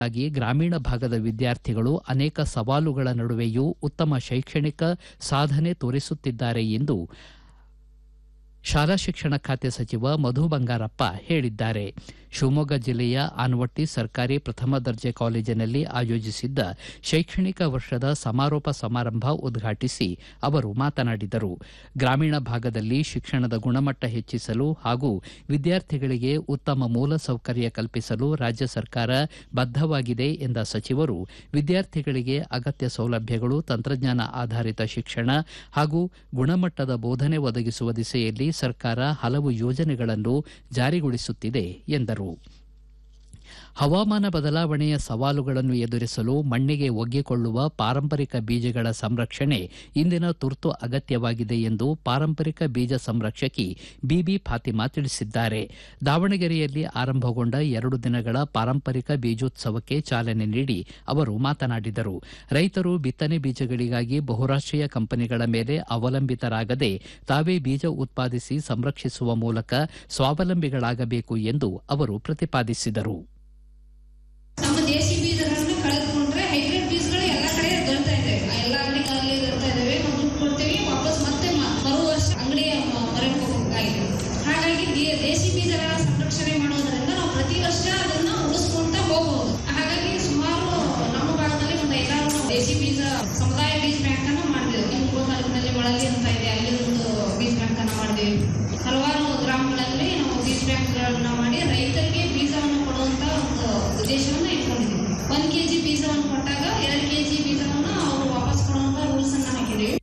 ಆಗಿ ಗ್ರಾಮೀಣ ಭಾಗದ ವಿದ್ಯಾರ್ಥಿಗಳು ಅನೇಕ ಸವಾಲುಗಳ ನಡುವೆಯೂ ಉತ್ತಮ ಶೈಕ್ಷಣಿಕ ಸಾಧನೆ ತೋರಿಸುತ್ತಿದ್ದಾರೆ ಎಂದು ಶಾಲಾ ಶಿಕ್ಷಣ ಖಾತೆ ಸಚಿವ ಮಧು ಬಂಗಾರಪ್ಪ ಹೇಳಿದ್ದಾರೆ ಶಿವಮೊಗ್ಗ ಜಿಲ್ಲೆಯ ಆನವಟ್ಟಿ ಸರ್ಕಾರಿ ಪ್ರಥಮ ದರ್ಜೆ ಕಾಲೇಜಿನಲ್ಲಿ ಆಯೋಜಿಸಿದ್ದ ಶೈಕ್ಷಣಿಕ ವರ್ಷದ ಸಮಾರೋಪ ಸಮಾರಂಭ ಉದ್ಘಾಟಿಸಿ ಅವರು ಮಾತನಾಡಿದರು ಗ್ರಾಮೀಣ ಭಾಗದಲ್ಲಿ ಶಿಕ್ಷಣದ ಗುಣಮಟ್ಟ ಹೆಚ್ಚಿಸಲು ಹಾಗೂ ವಿದ್ಯಾರ್ಥಿಗಳಿಗೆ ಉತ್ತಮ ಮೂಲ ಸೌಕರ್ಯ ಕಲ್ಪಿಸಲು ರಾಜ್ಯ ಸರ್ಕಾರ ಬದ್ಧವಾಗಿದೆ ಎಂದ ಸಚಿವರು ವಿದ್ಯಾರ್ಥಿಗಳಿಗೆ ಅಗತ್ಯ ಸೌಲಭ್ಯಗಳು ತಂತ್ರಜ್ಞಾನ ಆಧಾರಿತ ಶಿಕ್ಷಣ ಹಾಗೂ ಗುಣಮಟ್ಟದ ಬೋಧನೆ ಒದಗಿಸುವ ದಿಸೆಯಲ್ಲಿ ಸರ್ಕಾರ ಹಲವು ಯೋಜನೆಗಳನ್ನು ಜಾರಿಗೊಳಿಸುತ್ತಿದೆ ಎಂದರು ಹವಾಮಾನ ಬದಲಾವಣೆಯ ಸವಾಲುಗಳನ್ನು ಎದುರಿಸಲು ಮಣ್ಣಿಗೆ ಒಗ್ಗಿಕೊಳ್ಳುವ ಪಾರಂಪರಿಕ ಬೀಜಗಳ ಸಂರಕ್ಷಣೆ ಇಂದಿನ ತುರ್ತು ಅಗತ್ಯವಾಗಿದೆ ಎಂದು ಪಾರಂಪರಿಕ ಬೀಜ ಸಂರಕ್ಷಕಿ ಬಿಬಿ ಫಾತಿಮಾ ತಿಳಿಸಿದ್ದಾರೆ ದಾವಣಗೆರೆಯಲ್ಲಿ ಆರಂಭಗೊಂಡ ಎರಡು ದಿನಗಳ ಪಾರಂಪರಿಕ ಬೀಜೋತ್ಸವಕ್ಕೆ ಚಾಲನೆ ನೀಡಿ ಅವರು ಮಾತನಾಡಿದರು ರೈತರು ಬಿತ್ತನೆ ಬೀಜಗಳಿಗಾಗಿ ಬಹುರಾಷ್ಟೀಯ ಕಂಪನಿಗಳ ಮೇಲೆ ಅವಲಂಬಿತರಾಗದೆ ತಾವೇ ಬೀಜ ಉತ್ಪಾದಿಸಿ ಸಂರಕ್ಷಿಸುವ ಮೂಲಕ ಸ್ವಾವಲಂಬಿಗಳಾಗಬೇಕು ಎಂದು ಅವರು ಪ್ರತಿಪಾದಿಸಿದರು ನಮ್ಮ ದೇಶಿ ಬೀಜಗಳನ್ನ ಕಳೆದುಕೊಂಡ್ರೆ ಹೈಬ್ರಿಡ್ ಬೀಜಗಳು ಎಲ್ಲ ಕಡೆ ದೊರೆತಾ ಇದೆ ಎಲ್ಲ ಅಂಗಡಿಗಳಲ್ಲಿ ದೊರೆತಾ ಇದಾವೆ ನಾವು ದುಡ್ಡು ಕೊಡ್ತೀವಿ ವಾಪಸ್ ಮತ್ತೆ ಮ- ಬರುವ ವರ್ಷ ಅಂಗಡಿಯ ಮೊರೆ ಹೋಗಬೇಕಾಗಿದೆ ಹಾಗಾಗಿ ದೇ- ದೇಶಿ ಬೀಜಗಳ ಸಂರಕ್ಷಣೆ ಮಾಡೋದ್ರಿಂದ ನಾವು ಪ್ರತಿ ವರ್ಷ ಅದನ್ನ ಉಳಿಸ್ಕೊಂತ ಹೋಗಬಹುದು ಹಾಗಾಗಿ ಸುಮಾರು ನಮ್ಮ ಭಾಗದಲ್ಲಿ ಒಂದು ಐದಾರು ನಾವು ದೇಶಿ ಬೀಜ ಸಮುದಾಯ ಬೀಜ ಬ್ಯಾಂಕ್ ಅನ್ನ ಮಾಡಿದೆವು ನಿಮ್ಮ ತಾಲೂಕಿನಲ್ಲಿ ಒಳಗೆ ಅಂತ ಇದೆ ಅಲ್ಲಿ ಒಂದು ಬೀಜ ಬ್ಯಾಂಕ್ ಅನ್ನ ಮಾಡಿದೆವು ಹಲವಾರು ಗ್ರಾಮಗಳಲ್ಲಿ ನಾವು ಬೀಜ ಬ್ಯಾಂಕ್ಗಳನ್ನ ಮಾಡಿ ರೈತರಿಗೆ ಬೀಜವನ್ನು ಕೊಡುವಂತ ಒಂದು ಉದ್ದೇಶವನ್ನ ಇಟ್ಕೊಂಡಿದ್ದೀವಿ ಒಂದ್ ಕೆಜಿ ಬೀಜವನ್ನು ಕೊಟ್ಟಾಗ ಎರಡು ಕೆಜಿ ಬೀಜವನ್ನು ಅವರು ವಾಪಸ್ ಕೊಡುವಂತ ರೂಲ್ಸ್ ಅನ್ನ ಹಾಕಿದ್ದೀವಿ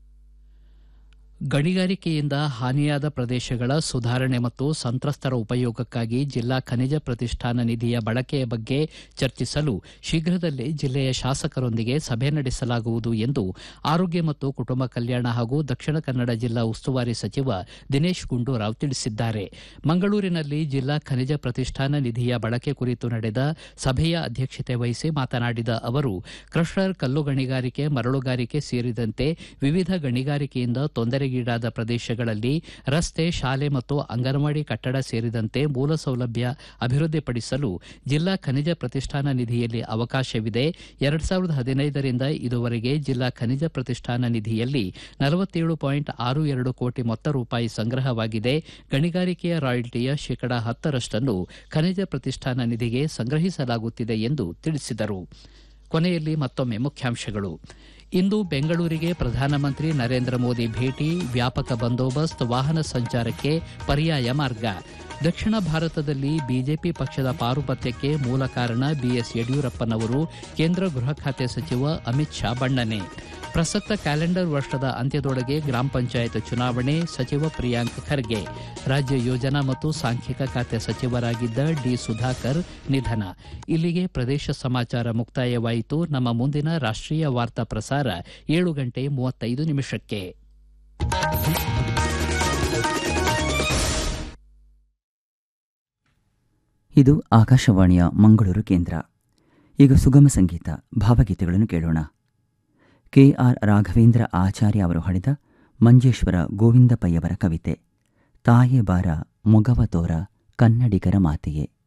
ಗಣಿಗಾರಿಕೆಯಿಂದ ಹಾನಿಯಾದ ಪ್ರದೇಶಗಳ ಸುಧಾರಣೆ ಮತ್ತು ಸಂತ್ರಸ್ತರ ಉಪಯೋಗಕ್ಕಾಗಿ ಜಿಲ್ಲಾ ಖನಿಜ ಪ್ರತಿಷ್ಠಾನ ನಿಧಿಯ ಬಳಕೆಯ ಬಗ್ಗೆ ಚರ್ಚಿಸಲು ಶೀಘ್ರದಲ್ಲೇ ಜಿಲ್ಲೆಯ ಶಾಸಕರೊಂದಿಗೆ ಸಭೆ ನಡೆಸಲಾಗುವುದು ಎಂದು ಆರೋಗ್ಯ ಮತ್ತು ಕುಟುಂಬ ಕಲ್ಯಾಣ ಹಾಗೂ ದಕ್ಷಿಣ ಕನ್ನಡ ಜಿಲ್ಲಾ ಉಸ್ತುವಾರಿ ಸಚಿವ ದಿನೇಶ್ ಗುಂಡೂರಾವ್ ತಿಳಿಸಿದ್ದಾರೆ ಮಂಗಳೂರಿನಲ್ಲಿ ಜಿಲ್ಲಾ ಖನಿಜ ಪ್ರತಿಷ್ಠಾನ ನಿಧಿಯ ಬಳಕೆ ಕುರಿತು ನಡೆದ ಸಭೆಯ ಅಧ್ಯಕ್ಷತೆ ವಹಿಸಿ ಮಾತನಾಡಿದ ಅವರು ಕ್ರಷರ್ ಕಲ್ಲು ಗಣಿಗಾರಿಕೆ ಮರಳುಗಾರಿಕೆ ಸೇರಿದಂತೆ ವಿವಿಧ ಗಣಿಗಾರಿಕೆಯಿಂದ ತೊಂದರೆಗೀಡಾದ ಪ್ರದೇಶಗಳಲ್ಲಿ ರಸ್ತೆ ಶಾಲೆ ಮತ್ತು ಅಂಗನವಾಡಿ ಕಟ್ಟಡ ಸೇರಿದಂತೆ ಮೂಲ ಸೌಲಭ್ಯ ಅಭಿವೃದ್ಧಿಪಡಿಸಲು ಜಿಲ್ಲಾ ಖನಿಜ ಪ್ರತಿಷ್ಠಾನ ನಿಧಿಯಲ್ಲಿ ಅವಕಾಶವಿದೆ ಎರಡ್ ಸಾವಿರದ ಹದಿನೈದರಿಂದ ಇದುವರೆಗೆ ಜಿಲ್ಲಾ ಖನಿಜ ಪ್ರತಿಷ್ಠಾನ ನಿಧಿಯಲ್ಲಿ ನಲವತ್ತೇಳು ಪಾಯಿಂಟ್ ಆರು ಎರಡು ಕೋಟಿ ಮೊತ್ತ ರೂಪಾಯಿ ಸಂಗ್ರಹವಾಗಿದೆ ಗಣಿಗಾರಿಕೆಯ ರಾಯಲ್ಟಿಯ ಶೇಕಡಾ ಹತ್ತರಷ್ಟನ್ನು ಖನಿಜ ಪ್ರತಿಷ್ಠಾನ ನಿಧಿಗೆ ಸಂಗ್ರಹಿಸಲಾಗುತ್ತಿದೆ ಎಂದು ತಿಳಿಸಿದರು ಕೊನೆಯಲ್ಲಿ ಮತ್ತೊಮ್ಮೆ ಮುಖ್ಯಾಂಶಗಳು ಇಂದು ಬೆಂಗಳೂರಿಗೆ ಪ್ರಧಾನಮಂತ್ರಿ ನರೇಂದ್ರ ಮೋದಿ ಭೇಟಿ ವ್ಯಾಪಕ ಬಂದೋಬಸ್ತ್ ವಾಹನ ಸಂಚಾರಕ್ಕೆ ಪರ್ಯಾಯ ಮಾರ್ಗ ದಕ್ಷಿಣ ಭಾರತದಲ್ಲಿ ಬಿಜೆಪಿ ಪಕ್ಷದ ಪಾರುಪತ್ಯಕ್ಕೆ ಮೂಲ ಕಾರಣ ಬಿಎಸ್ ಯಡಿಯೂರಪ್ಪನವರು ಕೇಂದ್ರ ಗೃಹ ಖಾತೆ ಸಚಿವ ಅಮಿತ್ ಶಾ ಬಣ್ಣನೆ ಪ್ರಸಕ್ತ ಕ್ಯಾಲೆಂಡರ್ ವರ್ಷದ ಅಂತ್ಯದೊಳಗೆ ಗ್ರಾಮ ಪಂಚಾಯತ್ ಚುನಾವಣೆ ಸಚಿವ ಪ್ರಿಯಾಂಕ್ ಖರ್ಗೆ ರಾಜ್ಯ ಯೋಜನಾ ಮತ್ತು ಸಾಂಖ್ಯಿಕ ಖಾತೆ ಸಚಿವರಾಗಿದ್ದ ಡಿ ಸುಧಾಕರ್ ನಿಧನ ಇಲ್ಲಿಗೆ ಪ್ರದೇಶ ಸಮಾಚಾರ ಮುಕ್ತಾಯವಾಯಿತು ನಮ್ಮ ಮುಂದಿನ ರಾಷ್ಟ್ರೀಯ ವಾರ್ತಾ ಪ್ರಸಾರ ಏಳು ಗಂಟೆ ಮೂವತ್ತೈದು ನಿಮಿಷಕ್ಕೆ ಇದು ಆಕಾಶವಾಣಿಯ ಮಂಗಳೂರು ಕೇಂದ್ರ ಈಗ ಸುಗಮ ಸಂಗೀತ ಭಾವಗೀತೆಗಳನ್ನು ಕೇಳೋಣ ಕೆ ಆರ್ ರಾಘವೇಂದ್ರ ಆಚಾರ್ಯ ಅವರು ಹಾಡಿದ ಮಂಜೇಶ್ವರ ಗೋವಿಂದ ಪೈಯವರ ಕವಿತೆ ತಾಯೆ ಬಾರ ಮೊಗವ ತೋರ ಕನ್ನಡಿಗರ ಮಾತೆಯೇ